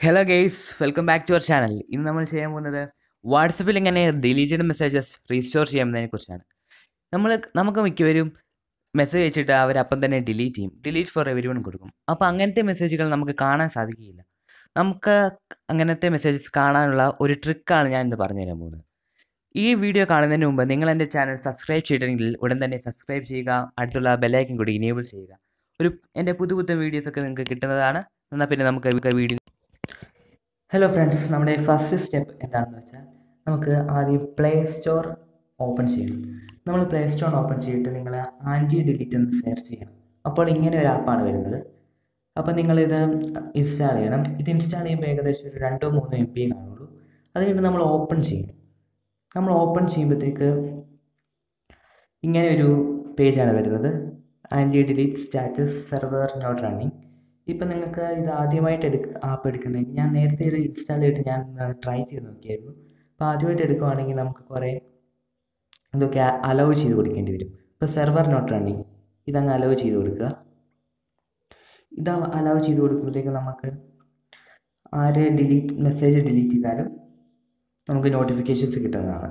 hello guys welcome back to our channel ഇന്ന് നമ്മൾ ചെയ്യാൻ പോകുന്നത് വാട്സപ്പിൽ എങ്ങനെ ഡിലീറ്റഡ് മെസ്സേജസ് റീസ്റ്റോർ ചെയ്യാമെന്നതിനെ കുറിച്ചാണ് നമ്മൾ നമുക്ക് മിക്കവരും മെസ്സേജ് അയച്ചിട്ട് അവർ അപ്പം തന്നെ ഡിലീറ്റ് ചെയ്യും ഡിലീറ്റ് ഫോർ എവരി വൺ കൊടുക്കും അപ്പോൾ അങ്ങനത്തെ മെസ്സേജുകൾ നമുക്ക് കാണാൻ സാധിക്കുകയില്ല നമുക്ക് അങ്ങനത്തെ മെസ്സേജസ് കാണാനുള്ള ഒരു ട്രിക്കാണ് ഞാൻ ഇന്ന് പറഞ്ഞുതരാൻ പോകുന്നത് ഈ വീഡിയോ കാണുന്നതിന് മുമ്പ് നിങ്ങൾ എൻ്റെ ചാനൽ സബ്സ്ക്രൈബ് ചെയ്തിട്ടുണ്ടെങ്കിൽ ഉടൻ തന്നെ സബ്സ്ക്രൈബ് ചെയ്യുക അടുത്തുള്ള ബെല്ലൈക്കൻ കൂടി ഇനേബിൾ ചെയ്യുക ഒരു എൻ്റെ പുതു പുത്തൻ വീഡിയോസൊക്കെ നിങ്ങൾക്ക് കിട്ടുന്നതാണ് എന്നാൽ പിന്നെ നമുക്ക് വീഡിയോ ഹലോ ഫ്രണ്ട്സ് നമ്മുടെ ഫസ്റ്റ് സ്റ്റെപ്പ് എന്താണെന്ന് വെച്ചാൽ നമുക്ക് ആദ്യം പ്ലേ സ്റ്റോർ ഓപ്പൺ ചെയ്യണം നമ്മൾ പ്ലേ സ്റ്റോർ ഓപ്പൺ ചെയ്തിട്ട് നിങ്ങൾ ആൻറ്റി ഡിലീറ്റ് എന്ന് സെർച്ച് ചെയ്യണം അപ്പോൾ ഇങ്ങനെ ഒരു ആപ്പാണ് വരുന്നത് അപ്പോൾ നിങ്ങളിത് ഇൻസ്റ്റാൾ ചെയ്യണം ഇത് ഇൻസ്റ്റാൾ ചെയ്യുമ്പോൾ ഏകദേശം ഒരു രണ്ടോ മൂന്നോ എം പി കാണുള്ളൂ അത് കഴിഞ്ഞിട്ട് നമ്മൾ ഓപ്പൺ ചെയ്യണം നമ്മൾ ഓപ്പൺ ചെയ്യുമ്പോഴത്തേക്ക് ഇങ്ങനെ ഒരു പേജാണ് വരുന്നത് anti delete status server not running ഇപ്പം നിങ്ങൾക്ക് ഇത് ആദ്യമായിട്ട് എടുക്ക ആപ്പ് എടുക്കുന്നെങ്കിൽ ഞാൻ നേരത്തെ ഇത് ഇൻസ്റ്റാൾ ചെയ്തിട്ട് ഞാൻ ട്രൈ ചെയ്ത് നോക്കിയായിരുന്നു അപ്പോൾ ആദ്യമായിട്ട് എടുക്കുവാണെങ്കിൽ നമുക്ക് കുറേ ഇതൊക്കെ അലോ ചെയ്ത് കൊടുക്കേണ്ടി വരും ഇപ്പോൾ സെർവർ നോട്ട് റണ്ണിങ് ഇതങ്ങ് അലോ ചെയ്ത് കൊടുക്കുക ഇത് അലോ ചെയ്ത് കൊടുക്കുമ്പോഴത്തേക്ക് നമുക്ക് ആര് ഡിലീറ്റ് മെസ്സേജ് ഡിലീറ്റ് ചെയ്താലും നമുക്ക് നോട്ടിഫിക്കേഷൻസ് കിട്ടുന്നതാണ്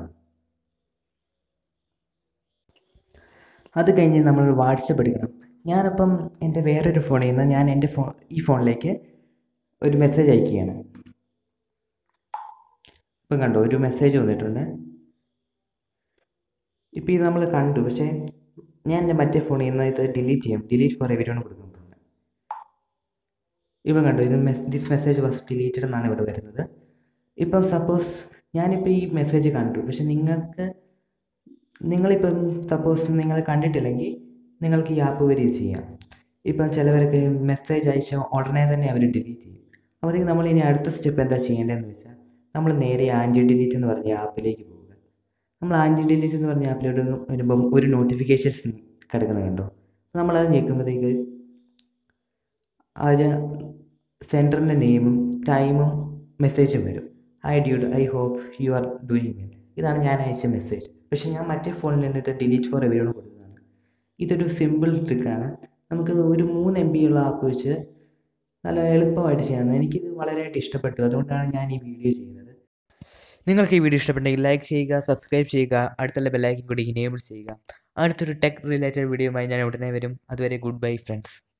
അത് കഴിഞ്ഞ് നമ്മൾ വാട്സപ്പ് എടുക്കണം ഞാനപ്പം എൻ്റെ വേറൊരു ഫോണിൽ നിന്ന് ഞാൻ എൻ്റെ ഫോൺ ഈ ഫോണിലേക്ക് ഒരു മെസ്സേജ് അയക്കുകയാണ് ഇപ്പം കണ്ടോ ഒരു മെസ്സേജ് വന്നിട്ടുണ്ട് ഇപ്പം ഇത് നമ്മൾ കണ്ടു പക്ഷേ ഞാൻ എൻ്റെ മറ്റേ ഫോണിൽ നിന്ന് ഇത് ഡിലീറ്റ് ചെയ്യും ഡിലീറ്റ് ഫോർ എവരി വൺ കൊടുക്കുന്നുണ്ട് ഇപ്പം കണ്ടോ ഇത് ദിസ് മെസ്സേജ് വാസ് ഡിലീറ്റഡ് എന്നാണ് ഇവിടെ വരുന്നത് ഇപ്പം സപ്പോസ് ഞാനിപ്പോൾ ഈ മെസ്സേജ് കണ്ടു പക്ഷെ നിങ്ങൾക്ക് നിങ്ങളിപ്പം സപ്പോസ് നിങ്ങൾ കണ്ടിട്ടില്ലെങ്കിൽ നിങ്ങൾക്ക് ഈ ആപ്പ് വഴി ഇത് ചെയ്യാം ഇപ്പം ചിലവരൊക്കെ മെസ്സേജ് അയച്ച ഉടനെ തന്നെ അവർ ഡിലീറ്റ് ചെയ്യും അപ്പോഴത്തേക്ക് നമ്മൾ ഇനി അടുത്ത സ്റ്റെപ്പ് എന്താ ചെയ്യേണ്ടതെന്ന് വെച്ചാൽ നമ്മൾ നേരെ ആൻറ്റി ഡിലീറ്റ് എന്ന് പറഞ്ഞ ആപ്പിലേക്ക് പോവുക നമ്മൾ ആൻറ്റി ഡിലീറ്റ് എന്ന് പറഞ്ഞ ആപ്പിലോട്ട് വരുമ്പം ഒരു നോട്ടിഫിക്കേഷൻസ് കിടക്കുന്നത് കണ്ടോ നമ്മളത് ഞെക്കുമ്പോഴത്തേക്ക് അവർ സെൻറ്ററിൻ്റെ നെയിമും ടൈമും മെസ്സേജും വരും I dude I hope you are doing well ഇതാണ് ഞാൻ അയച്ച മെസ്സേജ് പക്ഷേ ഞാൻ മറ്റേ ഫോണിൽ നിന്ന് ഇത് ഡിലീറ്റ് ഫോർ എവരിയോട് കൊടുത്തതാണ് ഇതൊരു സിമ്പിൾ ട്രിക്കാണ് നമുക്ക് ഒരു മൂന്ന് എം ബി ഉള്ള ആപ്പ് വെച്ച് നല്ല എളുപ്പമായിട്ട് ചെയ്യാവുന്നത് എനിക്കിത് വളരെയായിട്ട് ഇഷ്ടപ്പെട്ടു അതുകൊണ്ടാണ് ഞാൻ ഈ വീഡിയോ ചെയ്യുന്നത് നിങ്ങൾക്ക് ഈ വീഡിയോ ഇഷ്ടപ്പെട്ടെങ്കിൽ ലൈക്ക് ചെയ്യുക സബ്സ്ക്രൈബ് ചെയ്യുക അടുത്തുള്ള ബെല്ലൈക്കൻ കൂടി ഇനേബിൾ ചെയ്യുക അടുത്തൊരു ടെക് റിലേറ്റഡ് വീഡിയോയുമായി ഞാൻ ഉടനെ വരും അതുവരെ ഗുഡ് ബൈ ഫ്രണ്ട്സ്